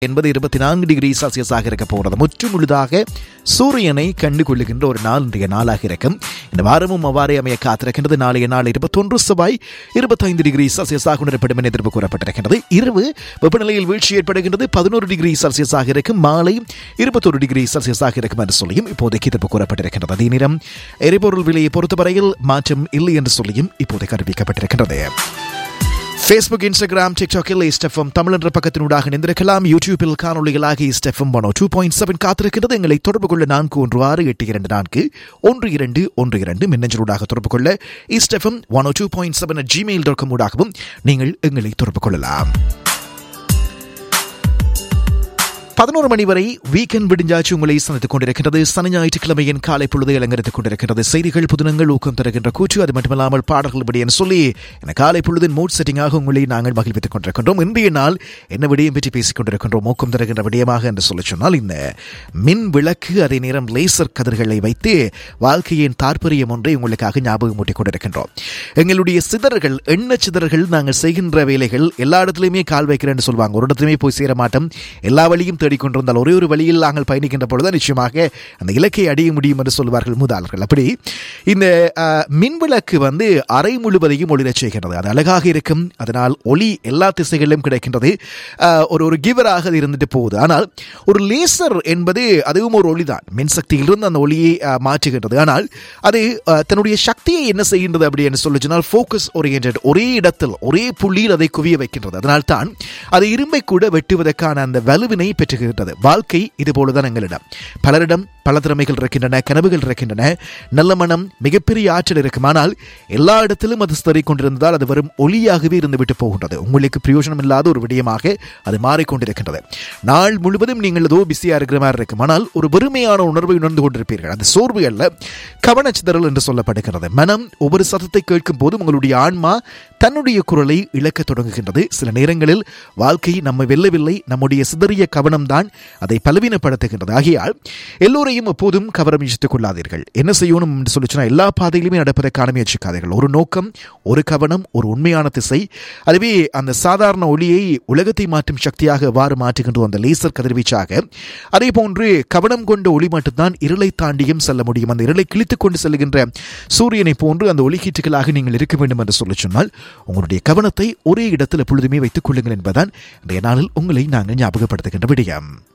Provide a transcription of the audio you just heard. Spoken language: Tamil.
என்பது இருபத்தி நான்கு டிகிரி செல்சியஸாக இருக்க போகிறது முற்று முழுதாக சூரியனை கண்டு கொள்ளுகின்ற ஒரு நாள் இன்றைய நாளாக இருக்கும் இந்த வாரமும் அவ்வாறே அமைய காத்திருக்கின்றது நாளைய நாள் இருபத்தொன்று செவ்வாய் இருபத்தைந்து டிகிரி செல்சியஸாக உணரப்படும் என எதிர்ப்பு கூறப்பட்டிருக்கின்றது இரவு வெப்பநிலையில் வீழ்ச்சி ஏற்படுகின்றது பதினோரு டிகிரி செல்சியஸாக இருக்கும் மாலை இருபத்தொரு டிகிரி செல்சியஸாக இருக்கும் என்று சொல்லியும் இப்போதைக்கு எதிர்ப்பு கூறப்பட்டிருக்கின்றது அதே நேரம் எரிபொருள் விலையை பொறுத்தவரையில் மாற்றம் இல்லை என்று சொல்லியும் இப்போதைக்கு அறிவிக்கப்பட்டிருக்கின்றது ஃபேஸ்புக் இன்ஸ்டாகிராம் டிக்டாக்கில் இஸ்டெஃபம் தமிழ் என்ற பக்கத்தினூடாக இணைந்திருக்கலாம் யூடியூபில் காணொலிகளாக இஸ்டெஃபம் ஒன் டூ பாயிண்ட் செவன் காத்திருக்கிறது எங்களை தொடர்பு கொள்ள நான்கு ஒன்று ஆறு எட்டு இரண்டு நான்கு ஒன்று இரண்டு ஒன்று இரண்டு மின்னஞ்சலூடாக தொடர்பு கொள்ள இஸ்டெஃபம் one two point seven Gmail dot com ஊடாகவும் நீங்கள் எங்களை தொடர்பு கொள்ளலாம் பதினோரு மணி வரை வீக்கெண்ட் விடிஞ்சாச்சு உங்களை சந்தித்துக் கொண்டிருக்கிறது சனி ஞாயிற்றுக்கிழமையின் காலை பொழுதை அலங்கரித்துக் கொண்டிருக்கிறது செய்திகள் புதினங்கள் ஊக்கம் தருகின்ற கூற்று அது மட்டுமல்லாமல் பாடல்கள் இப்படி என்று சொல்லி என காலை பொழுதின் மூட் செட்டிங்காக உங்களை நாங்கள் மகிழ்வித்துக் கொண்டிருக்கின்றோம் இன்றைய நாள் என்ன விடயம் பற்றி பேசிக் கொண்டிருக்கின்றோம் ஊக்கம் தருகின்ற விடயமாக என்று சொல்லி சொன்னால் இந்த மின் விளக்கு அதே நேரம் லேசர் கதிர்களை வைத்து வாழ்க்கையின் தாற்பயம் ஒன்றை உங்களுக்காக ஞாபகம் மூட்டிக் கொண்டிருக்கின்றோம் எங்களுடைய சிதறர்கள் எண்ண சிதறர்கள் நாங்கள் செய்கின்ற வேலைகள் எல்லா இடத்துலையுமே கால் வைக்கிறேன்னு சொல்லுவாங்க ஒரு இடத்துலையுமே போய் சேர மாட்டோம் எல்லா வழியும் தேடிக்கொண்டிருந்தால் ஒரே ஒரு வழியில் நாங்கள் பயணிக்கின்ற பொழுது நிச்சயமாக அந்த இலக்கை அடைய முடியும் என்று சொல்வார்கள் மூதாளர்கள் அப்படி இந்த அஹ், மின்விளக்கு வந்து அறை முழுவதையும் ஒளிரச் செய்கிறது அது அழகாக இருக்கும் அதனால் ஒளி எல்லா திசைகளிலும் கிடைக்கின்றது அஹ், ஒரு ஒரு கிவராக அது இருந்துட்டு போகுது ஆனால் ஒரு லேசர் என்பது அதுவும் ஒரு ஒளிதான் மின்சக்தியிலிருந்து அந்த ஒளியை அஹ், மாற்றுகின்றது ஆனால் அது அஹ், தன்னுடைய சக்தியை என்ன செய்கின்றது அப்படி என்று சொல்லி சொன்னால் ஃபோக்கஸ் ஓரியன்ட் ஒரே இடத்தில் ஒரே புள்ளியில் அதை குவிய வைக்கின்றது அதனால் தான் அது இரும்பை கூட வெட்டுவதற்கான அந்த வலுவினை பெற்றுகின்றது வாழ்க்கை இது போலதான் எங்களிடம் பலரிடம் பல திறமைகள் இருக்கின்றன கனவுகள் இருக்கின்றன நல்ல மனம் மிகப்பெரிய ஆற்றல் இருக்கும் ஆனால் எல்லா இடத்திலும் அது சிதறிக் கொண்டிருந்தால் அது வெறும் ஒளியாகவே இருந்துவிட்டு போகின்றது உங்களுக்கு பிரயோஜனம் இல்லாத ஒரு விடயமாக அது மாறிக்கொண்டிருக்கின்றது நாள் முழுவதும் நீங்கள் ஏதோ பிஸியா இருக்கிற மாதிரி இருக்கும் ஆனால் ஒரு வெறுமையான உணர்வை உணர்ந்து கொண்டிருப்பீர்கள் அது சோர்வு அல்ல கவனச்சிதறல் என்று சொல்லப்படுகிறது மனம் ஒவ்வொரு சத்தத்தை கேட்கும் போது உங்களுடைய ஆன்மா தன்னுடைய குரலை இழக்கத் தொடங்குகின்றது சில நேரங்களில் வாழ்க்கை நம்மை வெல்லவில்லை நம்முடைய சிதறிய கவனம்தான் அதை பலவீனப்படுத்துகின்றது ஆகையால் எல்லோரையும் எப்போதும் கவர முயற்சித்துக் கொள்ளாதீர்கள் என்ன செய்யணும் என்று சொல்லி சொன்னால் எல்லா பாதையிலுமே நடப்பதற்கான முயற்சிக்காதீர்கள் ஒரு நோக்கம் ஒரு கவனம் ஒரு உண்மையான திசை அதுவே அந்த சாதாரண ஒளியை உலகத்தை மாற்றும் சக்தியாக எவ்வாறு மாற்றுகின்றோம் அந்த லேசர் கதிர்வீச்சாக அதே போன்று கவனம் கொண்ட ஒளி மட்டும்தான் இருளை தாண்டியும் செல்ல முடியும் அந்த இருளை கிழித்துக் கொண்டு செல்கின்ற சூரியனை போன்று அந்த ஒளிக்கீற்றுகளாக நீங்கள் இருக்க வேண்டும் என்று சொல்லி சொன்னால் உங்களுடைய கவனத்தை ஒரே இடத்தில் எப்பொழுதுமே வைத்துக் கொள்ளுங்கள் என்பதுதான் இன்றைய நாளில் உங்களை நாங்கள் ஞாபகப்படுத்துகின்ற விடயம்